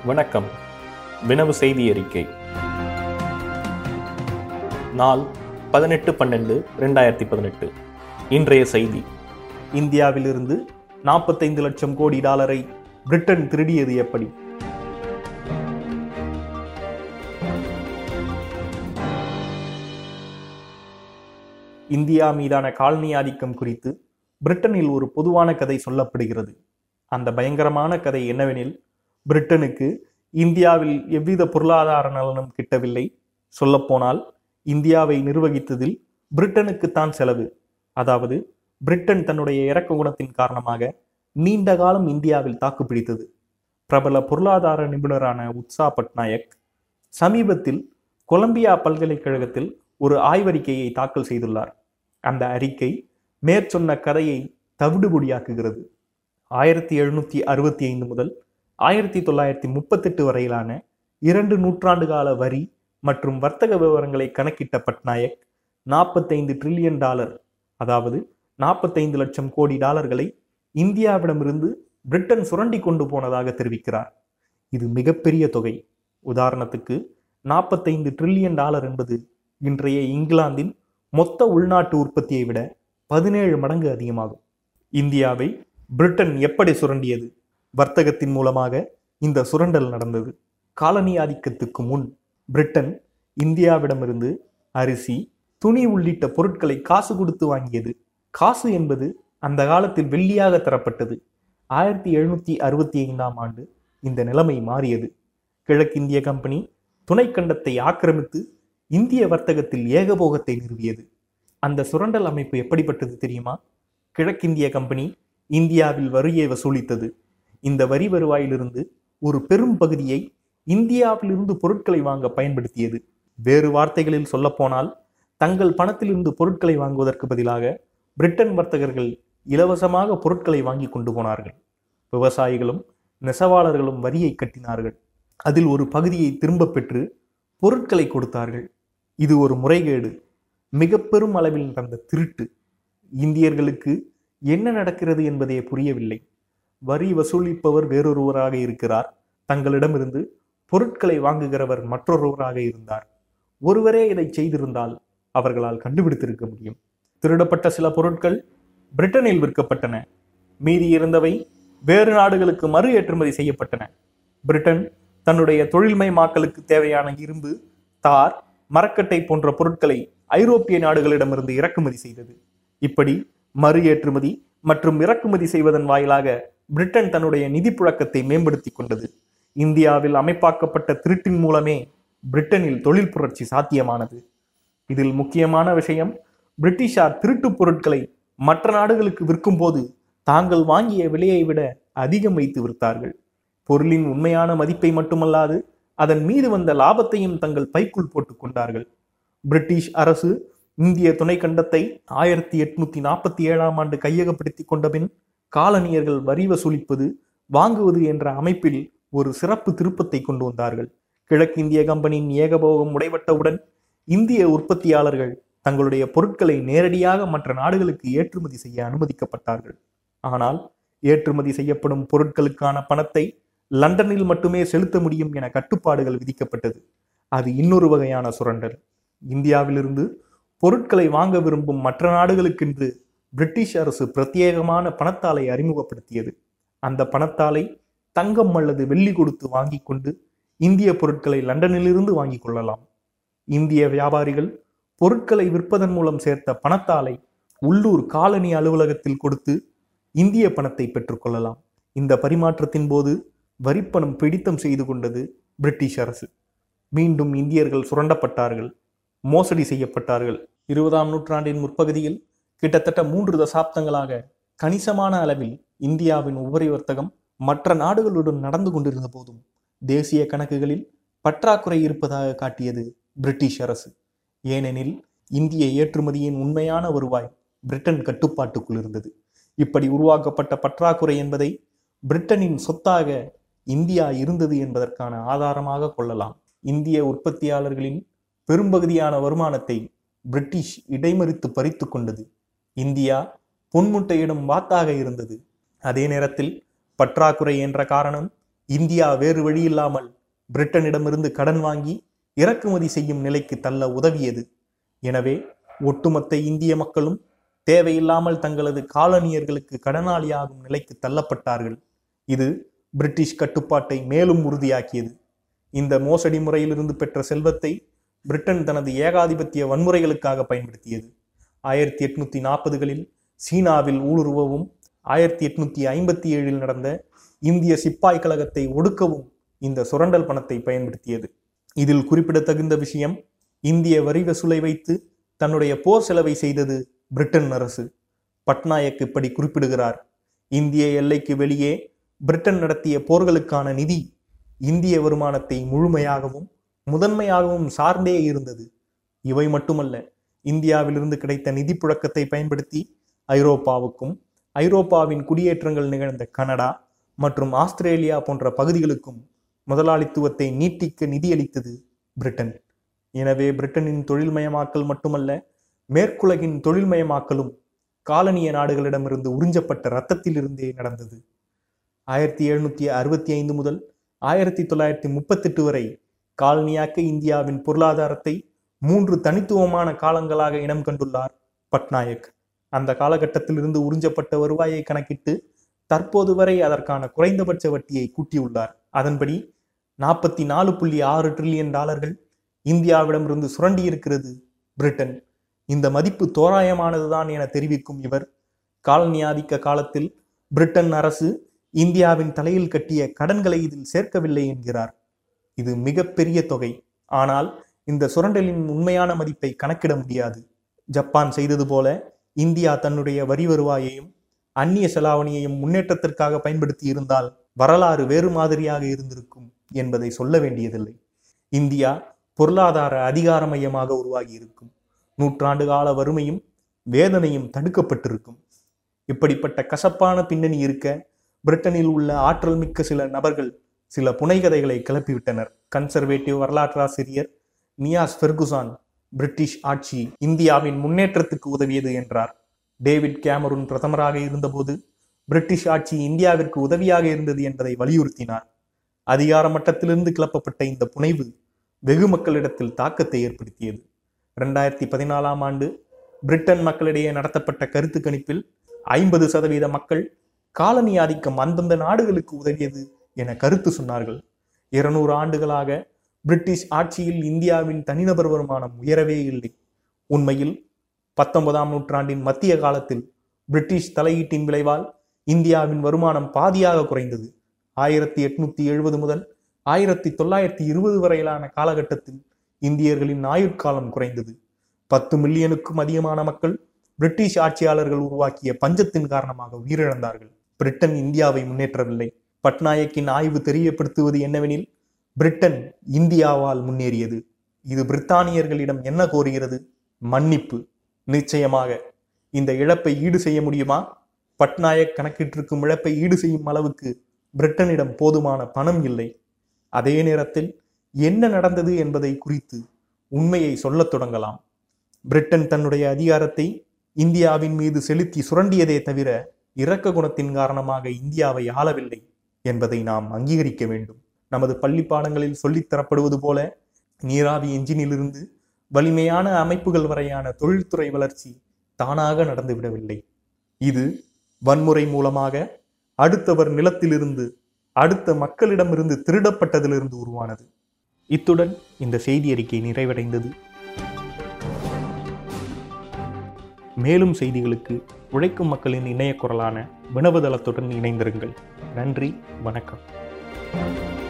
வணக்கம் வினவு செய்தி அறிக்கை நாள் பதினெட்டு பன்னெண்டு ரெண்டாயிரத்தி பதினெட்டு இன்றைய செய்தி இந்தியாவிலிருந்து நாற்பத்தைந்து லட்சம் கோடி டாலரை பிரிட்டன் திருடியது எப்படி இந்தியா மீதான காலனி ஆதிக்கம் குறித்து பிரிட்டனில் ஒரு பொதுவான கதை சொல்லப்படுகிறது அந்த பயங்கரமான கதை என்னவெனில் பிரிட்டனுக்கு இந்தியாவில் எவ்வித பொருளாதார நலனும் கிட்டவில்லை சொல்லப்போனால் இந்தியாவை நிர்வகித்ததில் பிரிட்டனுக்கு தான் செலவு அதாவது பிரிட்டன் தன்னுடைய இறக்க குணத்தின் காரணமாக நீண்ட காலம் இந்தியாவில் தாக்குப்பிடித்தது பிரபல பொருளாதார நிபுணரான உத்சா பட்நாயக் சமீபத்தில் கொலம்பியா பல்கலைக்கழகத்தில் ஒரு ஆய்வறிக்கையை தாக்கல் செய்துள்ளார் அந்த அறிக்கை மேற்சொன்ன கதையை தவிடுபொடியாக்குகிறது ஆயிரத்தி எழுநூத்தி அறுபத்தி ஐந்து முதல் ஆயிரத்தி தொள்ளாயிரத்தி முப்பத்தெட்டு வரையிலான இரண்டு நூற்றாண்டு கால வரி மற்றும் வர்த்தக விவரங்களை கணக்கிட்ட பட்நாயக் நாற்பத்தைந்து ட்ரில்லியன் டாலர் அதாவது நாற்பத்தைந்து லட்சம் கோடி டாலர்களை இந்தியாவிடமிருந்து பிரிட்டன் சுரண்டி கொண்டு போனதாக தெரிவிக்கிறார் இது மிகப்பெரிய தொகை உதாரணத்துக்கு நாற்பத்தைந்து ட்ரில்லியன் டாலர் என்பது இன்றைய இங்கிலாந்தின் மொத்த உள்நாட்டு உற்பத்தியை விட பதினேழு மடங்கு அதிகமாகும் இந்தியாவை பிரிட்டன் எப்படி சுரண்டியது வர்த்தகத்தின் மூலமாக இந்த சுரண்டல் நடந்தது காலனி ஆதிக்கத்துக்கு முன் பிரிட்டன் இந்தியாவிடமிருந்து அரிசி துணி உள்ளிட்ட பொருட்களை காசு கொடுத்து வாங்கியது காசு என்பது அந்த காலத்தில் வெள்ளியாக தரப்பட்டது ஆயிரத்தி எழுநூத்தி அறுபத்தி ஐந்தாம் ஆண்டு இந்த நிலைமை மாறியது கிழக்கிந்திய கம்பெனி துணைக்கண்டத்தை ஆக்கிரமித்து இந்திய வர்த்தகத்தில் ஏகபோகத்தை நிறுவியது அந்த சுரண்டல் அமைப்பு எப்படிப்பட்டது தெரியுமா கிழக்கிந்திய கம்பெனி இந்தியாவில் வரியை வசூலித்தது இந்த வரி வருவாயிலிருந்து ஒரு பெரும் பகுதியை இந்தியாவிலிருந்து பொருட்களை வாங்க பயன்படுத்தியது வேறு வார்த்தைகளில் சொல்லப்போனால் தங்கள் பணத்திலிருந்து பொருட்களை வாங்குவதற்கு பதிலாக பிரிட்டன் வர்த்தகர்கள் இலவசமாக பொருட்களை வாங்கி கொண்டு போனார்கள் விவசாயிகளும் நெசவாளர்களும் வரியை கட்டினார்கள் அதில் ஒரு பகுதியை திரும்ப பெற்று பொருட்களை கொடுத்தார்கள் இது ஒரு முறைகேடு மிக பெரும் அளவில் நடந்த திருட்டு இந்தியர்களுக்கு என்ன நடக்கிறது என்பதே புரியவில்லை வரி வசூலிப்பவர் வேறொருவராக இருக்கிறார் தங்களிடமிருந்து பொருட்களை வாங்குகிறவர் மற்றொருவராக இருந்தார் ஒருவரே இதை செய்திருந்தால் அவர்களால் கண்டுபிடித்திருக்க முடியும் திருடப்பட்ட சில பொருட்கள் பிரிட்டனில் விற்கப்பட்டன மீதி இருந்தவை வேறு நாடுகளுக்கு மறு ஏற்றுமதி செய்யப்பட்டன பிரிட்டன் தன்னுடைய தொழில்மயமாக்கலுக்கு தேவையான இரும்பு தார் மரக்கட்டை போன்ற பொருட்களை ஐரோப்பிய நாடுகளிடமிருந்து இறக்குமதி செய்தது இப்படி மறு ஏற்றுமதி மற்றும் இறக்குமதி செய்வதன் வாயிலாக பிரிட்டன் தன்னுடைய நிதி புழக்கத்தை மேம்படுத்தி கொண்டது இந்தியாவில் அமைப்பாக்கப்பட்ட திருட்டின் மூலமே பிரிட்டனில் தொழில் புரட்சி சாத்தியமானது இதில் முக்கியமான விஷயம் பிரிட்டிஷார் திருட்டு பொருட்களை மற்ற நாடுகளுக்கு விற்கும்போது தாங்கள் வாங்கிய விலையை விட அதிகம் வைத்து விற்றார்கள் பொருளின் உண்மையான மதிப்பை மட்டுமல்லாது அதன் மீது வந்த லாபத்தையும் தங்கள் பைக்குள் போட்டுக் கொண்டார்கள் பிரிட்டிஷ் அரசு இந்திய துணைக்கண்டத்தை ஆயிரத்தி எட்நூத்தி நாற்பத்தி ஏழாம் ஆண்டு கையகப்படுத்தி கொண்டபின் காலனியர்கள் வரி வசூலிப்பது வாங்குவது என்ற அமைப்பில் ஒரு சிறப்பு திருப்பத்தை கொண்டு வந்தார்கள் கிழக்கிந்திய கம்பெனியின் ஏகபோகம் உடைபட்டவுடன் இந்திய உற்பத்தியாளர்கள் தங்களுடைய பொருட்களை நேரடியாக மற்ற நாடுகளுக்கு ஏற்றுமதி செய்ய அனுமதிக்கப்பட்டார்கள் ஆனால் ஏற்றுமதி செய்யப்படும் பொருட்களுக்கான பணத்தை லண்டனில் மட்டுமே செலுத்த முடியும் என கட்டுப்பாடுகள் விதிக்கப்பட்டது அது இன்னொரு வகையான சுரண்டல் இந்தியாவிலிருந்து பொருட்களை வாங்க விரும்பும் மற்ற நாடுகளுக்கென்று பிரிட்டிஷ் அரசு பிரத்யேகமான பணத்தாளை அறிமுகப்படுத்தியது அந்த பணத்தாளை தங்கம் அல்லது வெள்ளி கொடுத்து வாங்கி கொண்டு இந்திய பொருட்களை லண்டனிலிருந்து வாங்கிக் கொள்ளலாம் இந்திய வியாபாரிகள் பொருட்களை விற்பதன் மூலம் சேர்த்த பணத்தாளை உள்ளூர் காலனி அலுவலகத்தில் கொடுத்து இந்திய பணத்தை பெற்றுக்கொள்ளலாம் இந்த பரிமாற்றத்தின் போது வரிப்பணம் பிடித்தம் செய்து கொண்டது பிரிட்டிஷ் அரசு மீண்டும் இந்தியர்கள் சுரண்டப்பட்டார்கள் மோசடி செய்யப்பட்டார்கள் இருபதாம் நூற்றாண்டின் முற்பகுதியில் கிட்டத்தட்ட மூன்று தசாப்தங்களாக கணிசமான அளவில் இந்தியாவின் உபரி வர்த்தகம் மற்ற நாடுகளுடன் நடந்து கொண்டிருந்த போதும் தேசிய கணக்குகளில் பற்றாக்குறை இருப்பதாக காட்டியது பிரிட்டிஷ் அரசு ஏனெனில் இந்திய ஏற்றுமதியின் உண்மையான வருவாய் பிரிட்டன் கட்டுப்பாட்டுக்குள் இருந்தது இப்படி உருவாக்கப்பட்ட பற்றாக்குறை என்பதை பிரிட்டனின் சொத்தாக இந்தியா இருந்தது என்பதற்கான ஆதாரமாக கொள்ளலாம் இந்திய உற்பத்தியாளர்களின் பெரும்பகுதியான வருமானத்தை பிரிட்டிஷ் இடைமறித்து பறித்து கொண்டது இந்தியா பொன்முட்டையிடும் வாத்தாக இருந்தது அதே நேரத்தில் பற்றாக்குறை என்ற காரணம் இந்தியா வேறு வழியில்லாமல் பிரிட்டனிடமிருந்து கடன் வாங்கி இறக்குமதி செய்யும் நிலைக்கு தள்ள உதவியது எனவே ஒட்டுமொத்த இந்திய மக்களும் தேவையில்லாமல் தங்களது காலனியர்களுக்கு கடனாளியாகும் நிலைக்கு தள்ளப்பட்டார்கள் இது பிரிட்டிஷ் கட்டுப்பாட்டை மேலும் உறுதியாக்கியது இந்த மோசடி முறையிலிருந்து பெற்ற செல்வத்தை பிரிட்டன் தனது ஏகாதிபத்திய வன்முறைகளுக்காக பயன்படுத்தியது ஆயிரத்தி எட்நூத்தி நாற்பதுகளில் சீனாவில் ஊடுருவவும் ஆயிரத்தி எட்நூத்தி ஐம்பத்தி ஏழில் நடந்த இந்திய சிப்பாய் கழகத்தை ஒடுக்கவும் இந்த சுரண்டல் பணத்தை பயன்படுத்தியது இதில் குறிப்பிடத்தகுந்த விஷயம் இந்திய வரி வசூலை வைத்து தன்னுடைய போர் செலவை செய்தது பிரிட்டன் அரசு பட்நாயக் இப்படி குறிப்பிடுகிறார் இந்திய எல்லைக்கு வெளியே பிரிட்டன் நடத்திய போர்களுக்கான நிதி இந்திய வருமானத்தை முழுமையாகவும் முதன்மையாகவும் சார்ந்தே இருந்தது இவை மட்டுமல்ல இந்தியாவிலிருந்து கிடைத்த நிதி புழக்கத்தை பயன்படுத்தி ஐரோப்பாவுக்கும் ஐரோப்பாவின் குடியேற்றங்கள் நிகழ்ந்த கனடா மற்றும் ஆஸ்திரேலியா போன்ற பகுதிகளுக்கும் முதலாளித்துவத்தை நீட்டிக்க நிதியளித்தது பிரிட்டன் எனவே பிரிட்டனின் தொழில்மயமாக்கல் மட்டுமல்ல மேற்குலகின் தொழில்மயமாக்கலும் காலனிய நாடுகளிடமிருந்து உறிஞ்சப்பட்ட இரத்தத்திலிருந்தே நடந்தது ஆயிரத்தி எழுநூத்தி அறுபத்தி ஐந்து முதல் ஆயிரத்தி தொள்ளாயிரத்தி முப்பத்தெட்டு வரை காலனியாக்க இந்தியாவின் பொருளாதாரத்தை மூன்று தனித்துவமான காலங்களாக இனம் கண்டுள்ளார் பட்நாயக் அந்த காலகட்டத்திலிருந்து உறிஞ்சப்பட்ட வருவாயை கணக்கிட்டு தற்போது வரை அதற்கான குறைந்தபட்ச வட்டியை கூட்டியுள்ளார் அதன்படி நாற்பத்தி நாலு புள்ளி ஆறு ட்ரில்லியன் டாலர்கள் இந்தியாவிடமிருந்து சுரண்டி இருக்கிறது பிரிட்டன் இந்த மதிப்பு தோராயமானதுதான் என தெரிவிக்கும் இவர் காலனி ஆதிக்க காலத்தில் பிரிட்டன் அரசு இந்தியாவின் தலையில் கட்டிய கடன்களை இதில் சேர்க்கவில்லை என்கிறார் இது மிகப்பெரிய தொகை ஆனால் இந்த சுரண்டலின் உண்மையான மதிப்பை கணக்கிட முடியாது ஜப்பான் செய்தது போல இந்தியா தன்னுடைய வரி வருவாயையும் அந்நிய செலாவணியையும் முன்னேற்றத்திற்காக பயன்படுத்தி இருந்தால் வரலாறு வேறு மாதிரியாக இருந்திருக்கும் என்பதை சொல்ல வேண்டியதில்லை இந்தியா பொருளாதார அதிகார மையமாக உருவாகி இருக்கும் நூற்றாண்டு கால வறுமையும் வேதனையும் தடுக்கப்பட்டிருக்கும் இப்படிப்பட்ட கசப்பான பின்னணி இருக்க பிரிட்டனில் உள்ள ஆற்றல் மிக்க சில நபர்கள் சில புனைகதைகளை கிளப்பிவிட்டனர் கன்சர்வேட்டிவ் வரலாற்றாசிரியர் நியாஸ் ஃபெர்குசான் பிரிட்டிஷ் ஆட்சி இந்தியாவின் முன்னேற்றத்துக்கு உதவியது என்றார் டேவிட் கேமரூன் பிரதமராக இருந்தபோது பிரிட்டிஷ் ஆட்சி இந்தியாவிற்கு உதவியாக இருந்தது என்பதை வலியுறுத்தினார் அதிகார மட்டத்திலிருந்து கிளப்பப்பட்ட இந்த புனைவு வெகு மக்களிடத்தில் தாக்கத்தை ஏற்படுத்தியது இரண்டாயிரத்தி பதினாலாம் ஆண்டு பிரிட்டன் மக்களிடையே நடத்தப்பட்ட கருத்து கணிப்பில் ஐம்பது சதவீத மக்கள் காலனி ஆதிக்கம் அந்தந்த நாடுகளுக்கு உதவியது என கருத்து சொன்னார்கள் இருநூறு ஆண்டுகளாக பிரிட்டிஷ் ஆட்சியில் இந்தியாவின் தனிநபர் வருமானம் உயரவே இல்லை உண்மையில் பத்தொன்பதாம் நூற்றாண்டின் மத்திய காலத்தில் பிரிட்டிஷ் தலையீட்டின் விளைவால் இந்தியாவின் வருமானம் பாதியாக குறைந்தது ஆயிரத்தி எட்நூத்தி எழுபது முதல் ஆயிரத்தி தொள்ளாயிரத்தி இருபது வரையிலான காலகட்டத்தில் இந்தியர்களின் ஆயுட்காலம் குறைந்தது பத்து மில்லியனுக்கும் அதிகமான மக்கள் பிரிட்டிஷ் ஆட்சியாளர்கள் உருவாக்கிய பஞ்சத்தின் காரணமாக உயிரிழந்தார்கள் பிரிட்டன் இந்தியாவை முன்னேற்றவில்லை பட்நாயக்கின் ஆய்வு தெரியப்படுத்துவது என்னவெனில் பிரிட்டன் இந்தியாவால் முன்னேறியது இது பிரித்தானியர்களிடம் என்ன கோருகிறது மன்னிப்பு நிச்சயமாக இந்த இழப்பை ஈடு செய்ய முடியுமா பட்நாயக் கணக்கிட்டிருக்கும் இழப்பை ஈடு செய்யும் அளவுக்கு பிரிட்டனிடம் போதுமான பணம் இல்லை அதே நேரத்தில் என்ன நடந்தது என்பதை குறித்து உண்மையை சொல்லத் தொடங்கலாம் பிரிட்டன் தன்னுடைய அதிகாரத்தை இந்தியாவின் மீது செலுத்தி சுரண்டியதே தவிர இரக்க குணத்தின் காரணமாக இந்தியாவை ஆளவில்லை என்பதை நாம் அங்கீகரிக்க வேண்டும் நமது பள்ளி பாடங்களில் சொல்லித் தரப்படுவது போல நீராவி என்ஜினிலிருந்து வலிமையான அமைப்புகள் வரையான தொழில்துறை வளர்ச்சி தானாக நடந்துவிடவில்லை இது வன்முறை மூலமாக அடுத்தவர் நிலத்திலிருந்து அடுத்த மக்களிடமிருந்து திருடப்பட்டதிலிருந்து உருவானது இத்துடன் இந்த செய்தி அறிக்கை நிறைவடைந்தது மேலும் செய்திகளுக்கு உழைக்கும் மக்களின் இணைய குரலான வினவுதளத்துடன் இணைந்திருங்கள் நன்றி வணக்கம்